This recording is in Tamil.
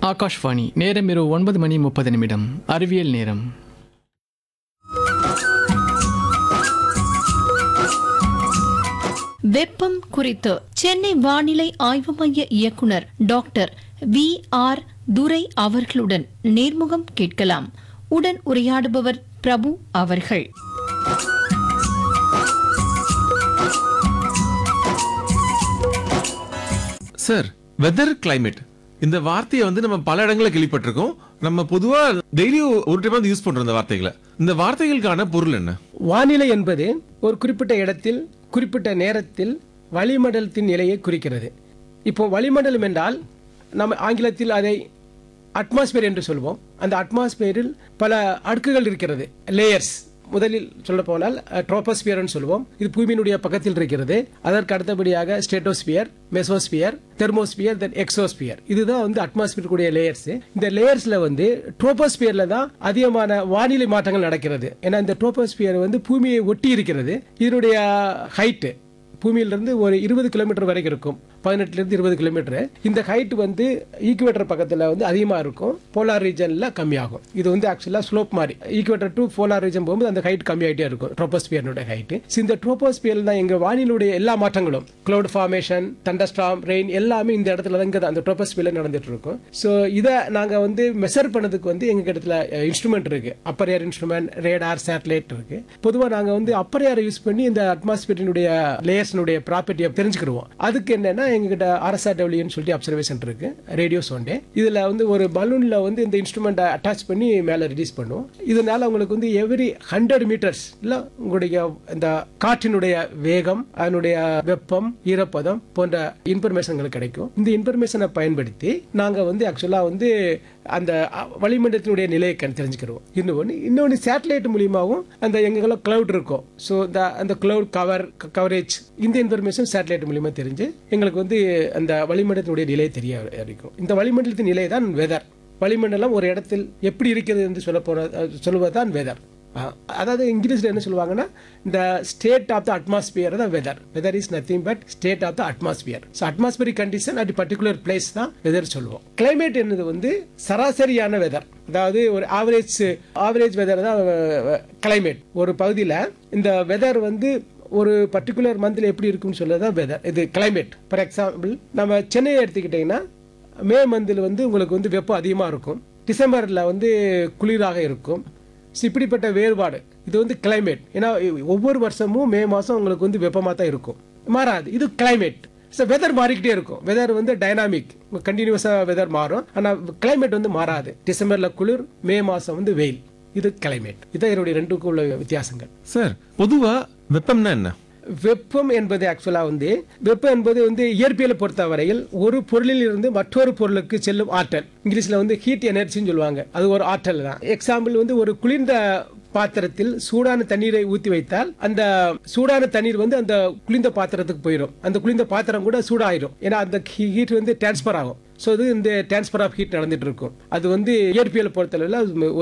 ஆகாஷ்வாணி நேரம் இரவு ஒன்பது மணி முப்பது நிமிடம் அறிவியல் நேரம் வெப்பம் குறித்து சென்னை வானிலை ஆய்வு மைய இயக்குனர் டாக்டர் வி ஆர் துரை அவர்களுடன் நேர்முகம் கேட்கலாம் உடன் உரையாடுபவர் பிரபு அவர்கள் சார் வெதர் கிளைமேட் இந்த வார்த்தையை வந்து நம்ம பல இடங்களில் கேள்விப்பட்டிருக்கோம் நம்ம பொதுவா டெய்லி ஒரு டைம் வந்து யூஸ் பண்றோம் இந்த வார்த்தைகளை இந்த வார்த்தைகளுக்கான பொருள் என்ன வானிலை என்பது ஒரு குறிப்பிட்ட இடத்தில் குறிப்பிட்ட நேரத்தில் வளிமண்டலத்தின் நிலையை குறிக்கிறது இப்போ வளிமண்டலம் என்றால் நம்ம ஆங்கிலத்தில் அதை அட்மாஸ்பியர் என்று சொல்வோம் அந்த அட்மாஸ்பியரில் பல அடுக்குகள் இருக்கிறது லேயர்ஸ் முதலில் சொல்ல போனால் ட்ரோபோஸ்பியர்னு சொல்லுவோம் இது பூமியினுடைய பக்கத்தில் இருக்கிறது அதற்கு அடுத்தபடியாக stratosphere mesosphere thermosphere then exosphere இதுதான் வந்து அட்மாஸ்பியர் கூடிய லேயர்ஸ் இந்த லேயர்ஸ்ல வந்து ட்ரோபோஸ்பியர்ல தான் அதிகமான வானிலை மாற்றங்கள் நடக்கிறது ஏன்னா இந்த ட்ரோபோஸ்பியர் வந்து பூமியை ஒட்டி இருக்கிறது இதனுடைய ஹைட்டு பூமியிலிருந்து ஒரு இருபது கிலோமீட்டர் வரைக்கும் இருக்கும் பதினெட்டுல இருந்து இருபது கிலோமீட்டர் இந்த ஹைட் வந்து ஈக்குவேட்டர் பக்கத்துல வந்து அதிகமா இருக்கும் போலார் ரீஜன்ல கம்மியாகும் இது வந்து ஆக்சுவலா ஸ்லோப் மாதிரி ஈக்குவேட்டர் டு போலார் ரீஜன் போகும்போது அந்த ஹைட் கம்மியாயிட்டே இருக்கும் ட்ரோபோஸ்பியர்னுடைய ஹைட் இந்த ட்ரோபோஸ்பியர் தான் எங்க வானிலுடைய எல்லா மாற்றங்களும் கிளவுட் ஃபார்மேஷன் தண்டர்ஸ்டாம் ரெயின் எல்லாமே இந்த இடத்துல தான் இங்க அந்த ட்ரோபோஸ்பியர்ல நடந்துட்டு இருக்கும் ஸோ இதை நாங்க வந்து மெஷர் பண்ணதுக்கு வந்து எங்க இடத்துல இன்ஸ்ட்ருமெண்ட் இருக்கு upper air instrument radar satellite இருக்கு பொதுவா நாங்க வந்து அப்பர் ஏர் யூஸ் பண்ணி இந்த அட்மாஸ்பியரினுடைய லேயர்ஸ்னுடைய ப்ராப்பர்ட்டியை தெரிஞ்சுக்கிடுவோம் அதுக்கு என்னன்னா எங்ககிட்ட ஆர்எஸ்ஆர்டபிள்யூன்னு சொல்லிட்டு அப்சர்வேஷன் இருக்கு ரேடியோ சோண்டே இதுல வந்து ஒரு பலூன்ல வந்து இந்த இன்ஸ்ட்ருமெண்ட்டை அட்டாச் பண்ணி மேல ரிலீஸ் பண்ணுவோம் இதனால உங்களுக்கு வந்து எவ்ரி ஹண்ட்ரட் மீட்டர்ஸ் இல்ல உங்களுடைய இந்த காற்றினுடைய வேகம் அதனுடைய வெப்பம் ஈரப்பதம் போன்ற இன்ஃபர்மேஷன்கள் கிடைக்கும் இந்த இன்ஃபர்மேஷனை பயன்படுத்தி நாங்க வந்து ஆக்சுவலா வந்து அந்த அ, வளிமண்டலத்தினுடைய நிலையை கண் தெரிஞ்சுக்கிறோம் இன்னொன்று இன்னொன்று சேட்டலைட் மூலியமாகவும் அந்த எங்கெல்லாம் கிளவுட் இருக்கும் ஸோ இந்த அந்த கிளவுட் கவர் கவரேஜ் இந்த இன்ஃபர்மேஷன் சேட்டலைட் மூலியமா தெரிஞ்சு எங்களுக்கு வந்து அந்த வளிமண்டலத்தினுடைய நிலை தெரிய வரைக்கும் இந்த வளிமண்டலத்தின் நிலை தான் வெதர் வளிமண்டலம் ஒரு இடத்தில் எப்படி இருக்கிறது என்று சொல்ல போற சொல்லுவதுதான் வெதர் அதாவது இங்கிலீஷ்ல என்ன சொல்லுவாங்கன்னா இந்த ஸ்டேட் ஆஃப் த அட்மாஸ்பியர் தான் weather weather is nothing but state of the atmosphere so atmospheric condition at particular place தான் வெதர் சொல்லுவோம் கிளைமேட் என்னது வந்து சராசரியான வெதர் அதாவது ஒரு ஆவரேஜ் ஆவரேஜ் வெதர் தான் கிளைமேட் ஒரு பகுதியில் இந்த வெதர் வந்து ஒரு பர்டிகுலர் மந்த்ல எப்படி இருக்கும்னு சொல்லதான் வெதர் இது கிளைமேட் ஃபார் எக்ஸாம்பிள் நம்ம சென்னையை எடுத்துக்கிட்டீங்கன்னா மே மந்தில் வந்து உங்களுக்கு வந்து வெப்பம் அதிகமாக இருக்கும் டிசம்பரில் வந்து குளிராக இருக்கும் So, இப்படிப்பட்ட வேறுபாடு இது வந்து கிளைமேட் ஏன்னா ஒவ்வொரு வருஷமும் மே மாதம் உங்களுக்கு வந்து வெப்பமாக தான் இருக்கும் மாறாது இது கிளைமேட் ஸோ வெதர் மாறிக்கிட்டே இருக்கும் வெதர் வந்து டைனாமிக் கண்டினியூஸாக வெதர் மாறும் ஆனால் கிளைமேட் வந்து மாறாது டிசம்பரில் குளிர் மே மாதம் வந்து வெயில் இது கிளைமேட் இதான் என்னுடைய ரெண்டுக்கும் உள்ள வித்தியாசங்கள் சார் பொதுவா வெப்பம்னா என்ன வெப்பம் என்பது ஆக்சுவலா வந்து வெப்பம் என்பது வந்து இயற்பியலை பொறுத்தவரையில் ஒரு பொருளில் இருந்து மற்றொரு பொருளுக்கு செல்லும் ஆற்றல் இங்கிலீஷ்ல வந்து ஹீட் எனர்ஜின்னு சொல்லுவாங்க அது ஒரு ஆற்றல் தான் எக்ஸாம்பிள் வந்து ஒரு குளிர்ந்த பாத்திரத்தில் சூடான தண்ணீரை ஊத்தி வைத்தால் அந்த சூடான தண்ணீர் வந்து அந்த குளிர்ந்த பாத்திரத்துக்கு போயிடும் அந்த குளிர்ந்த பாத்திரம் கூட சூடாயிரும் ஏன்னா அந்த ஹீட் வந்து டிரான்ஸ்பர் ஆகும் ஸோ இது இந்த டிரான்ஸ்பர் ஆஃப் ஹீட் நடந்துட்டு இருக்கும் அது வந்து இயற்பியலை பொறுத்தளவில் அது